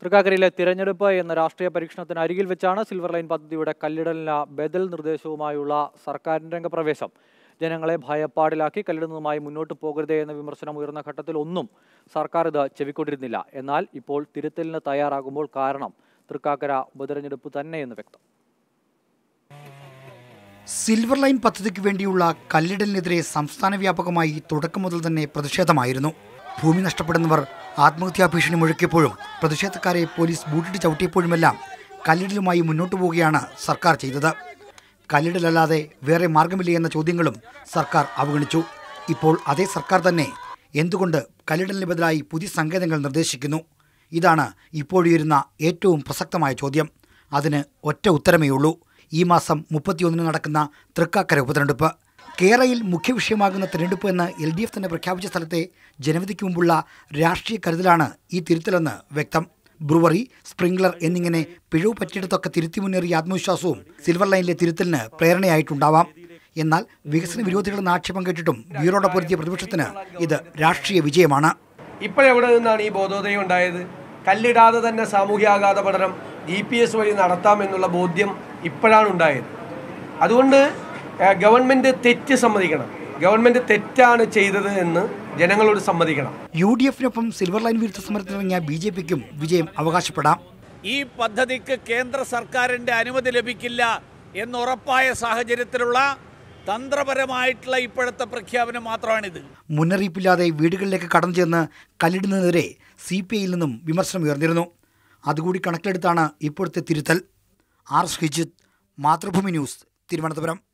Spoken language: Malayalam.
തൃക്കാക്കരയിലെ തിരഞ്ഞെടുപ്പ് എന്ന രാഷ്ട്രീയ പരീക്ഷണത്തിന് അരികിൽ വെച്ചാണ് സിൽവർ ലൈൻ പദ്ധതിയുടെ കല്ലിടലിന് ബദൽ നിർദ്ദേശവുമായുള്ള സർക്കാരിന്റെ രംഗപ്രവേശം ജനങ്ങളെ ഭയപ്പാടിലാക്കി കല്ലിടുന്നതുമായി മുന്നോട്ട് പോകരുതേ എന്ന വിമർശനം ഉയർന്ന ഘട്ടത്തിൽ ഒന്നും സർക്കാർ ഇത് ചെവിക്കൊണ്ടിരുന്നില്ല എന്നാൽ ഇപ്പോൾ തിരുത്തലിന് തയ്യാറാകുമ്പോൾ കാരണം തൃക്കാക്കര ഉപതെരഞ്ഞെടുപ്പ് തന്നെയെന്ന് വ്യക്തം സിൽവർ ലൈൻ പദ്ധതിക്ക് വേണ്ടിയുള്ള കല്ലിടലിനെതിരെ സംസ്ഥാന വ്യാപകമായി തുടക്കം മുതൽ തന്നെ പ്രതിഷേധമായിരുന്നു ഭൂമി നഷ്ടപ്പെടുന്നവർ ആത്മഹത്യാ ഭീഷണി മുഴക്കിയപ്പോഴും പ്രതിഷേധക്കാരെ പോലീസ് ബൂട്ടിട്ട് ചവിട്ടിയപ്പോഴുമെല്ലാം കല്ലിടലുമായി മുന്നോട്ടു പോവുകയാണ് സർക്കാർ ചെയ്തത് കല്ലിടലല്ലാതെ വേറെ മാർഗമില്ലേ എന്ന ചോദ്യങ്ങളും സർക്കാർ അവഗണിച്ചു ഇപ്പോൾ അതേ സർക്കാർ തന്നെ എന്തുകൊണ്ട് കല്ലിടലിന് ബദലായി പുതിയ സങ്കേതങ്ങൾ നിർദ്ദേശിക്കുന്നു ഇതാണ് ഇപ്പോഴുയരുന്ന ഏറ്റവും പ്രസക്തമായ ചോദ്യം അതിന് ഒറ്റ ഉത്തരമേ ഉള്ളൂ ഈ മാസം മുപ്പത്തിയൊന്നിന് നടക്കുന്ന തൃക്കാക്കര ഉപതെരഞ്ഞെടുപ്പ് കേരളയിൽ മുഖ്യ വിഷയമാകുന്ന തെരഞ്ഞെടുപ്പ് എന്ന് എൽ ഡി എഫ് തന്നെ പ്രഖ്യാപിച്ച സ്ഥലത്തെ ജനവിധിക്ക് മുമ്പുള്ള രാഷ്ട്രീയ കരുതലാണ് ഈ തിരുത്തലെന്ന് വ്യക്തം ബ്രുവറി സ്പ്രിംഗ്ലർ എന്നിങ്ങനെ പിഴവ് പറ്റിയിടത്തൊക്കെ തിരുത്തി മുന്നേറിയ ആത്മവിശ്വാസവും സിൽവർ ലൈനിലെ തിരുത്തലിന് പ്രേരണയായിട്ടുണ്ടാവാം എന്നാൽ വികസന വിരോധികളെന്ന് ആക്ഷേപം കേട്ടിട്ടും വീറോടെ പൊരുത്തിയ പ്രതിപക്ഷത്തിന് ഇത് രാഷ്ട്രീയ വിജയമാണ് ഇപ്പോഴെവിടെ നിന്നാണ് ഈ ബോധോദയം ഉണ്ടായത് കല്ലിടാതെ തന്നെ സാമൂഹ്യാഘാത പഠനം ജി പി എസ് വഴി നടത്താമെന്നുള്ള ബോധ്യം ഇപ്പോഴാണ് ഉണ്ടായത് അതുകൊണ്ട് ഏഹ്, ഗവൺമെൻറ് തെറ്റ് സമ്മതിക്കണം ഗവൺമെൻറ് തെറ്റാണ് ചെയ്തത് എന്ന് ജനങ്ങളോട് സമ്മതിക്കണം യു ഡി എഫിനൊപ്പം സിൽവർ ലൈൻ വിരുദ്ധ സമരത്തിനിറങ്ങിയ ബി ജെ പിക്കും വിജയം അവകാശപ്പെടാം ഈ പദ്ധതിക്ക് കേന്ദ്ര സർക്കാരിന്റെ അനുമതി ലഭിക്കില്ല എന്നുറപ്പായ സാഹചര്യത്തിലുള്ള തന്ത്രപരമായിട്ടുള്ള ഇപ്പോഴത്തെ പ്രഖ്യാപനം മാത്രമാണിത് മുന്നറിയിപ്പില്ലാതെ വീടുകളിലേക്ക് കടന്നു ചെന്ന് കല്ലിടുന്നതിനെതിരെ സി പി ഐയിൽ നിന്നും വിമർശനം ഉയർന്നിരുന്നു അതുകൂടി കണക്കിലെടുത്താണ് ഇപ്പോഴത്തെ തിരുത്തൽ ആർ ശ്രീജിത്ത് മാതൃഭൂമി ന്യൂസ് തിരുവനന്തപുരം